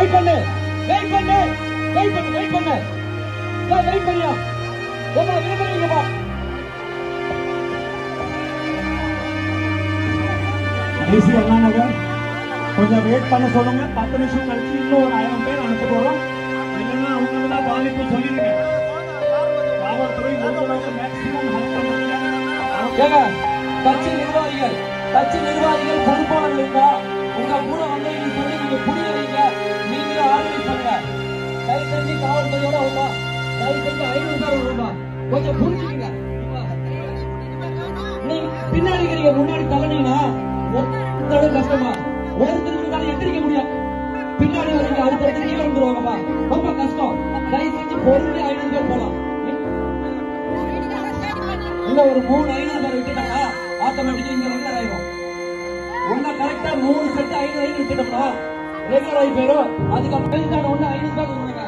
wait பண்ணு wait பண்ணு wait பண்ணு வெயிட் பண்ணு வெயிட் பண்ணியா உங்களை விரும்புறீங்கப்பா கடைசி அண்ணா நகர் கொஞ்சம் வெயிட் பண்ண சொல்லுங்க பத்து நிமிஷம் கழிச்சு இன்னும் ஒரு ஆயிரம் பேர் அனுப்ப போறோம் இல்லைன்னா அவங்களுக்கு தான் பாதிப்பு சொல்லிருங்க காவல்துறை முடிஞ்சளவுக்கு மேக்சிமம் ஹெல்ப் பண்ணுங்க ஏங்க கட்சி நிர்வாகிகள் கட்சி நிர்வாகிகள் பொறுப்பாளர்கள் இருந்தா உங்க கூட வந்தீங்கன்னு சொல்லி நீங்க புரிய வைங்க நீங்களே ஆர்கனைஸ் பண்ணுங்க தயவு செஞ்சு காவல்துறையோட வருமா தயவு செஞ்சு ஐநூறு பேர் வருமா கொஞ்சம் புரிஞ்சுக்கங்க நீங்க பின்னாடி இருக்கிறீங்க முன்னாடி தள்ளனீங்கன்னா ஒருத்தரோட கஷ்டமா ஒருத்தர் இருந்தாலும் எந்திரிக்க முடியாது பின்னாடி வரீங்க அடுத்தடுத்து கீழே வந்துருவாங்கப்பா ரொம்ப கஷ்டம் தயவு செஞ்சு பொறுமையா ஐநூறு பேர் போலாம் இல்ல ஒரு மூணு ஐநூறு பேர் விட்டுட்டாங்க ஆட்டோமேட்டிக்கா இங்க ரெகுலர் ஆயிரும் ஒன்ன கரெக்டா மூணு செட் ஐநூறு ஐநூறு விட்டுட்டோம்னா ரெகுலர் ஆகி போயிரும் அதுக்கப்புறம் ஒன்னு ஐநூறு பேர் வருவாங்க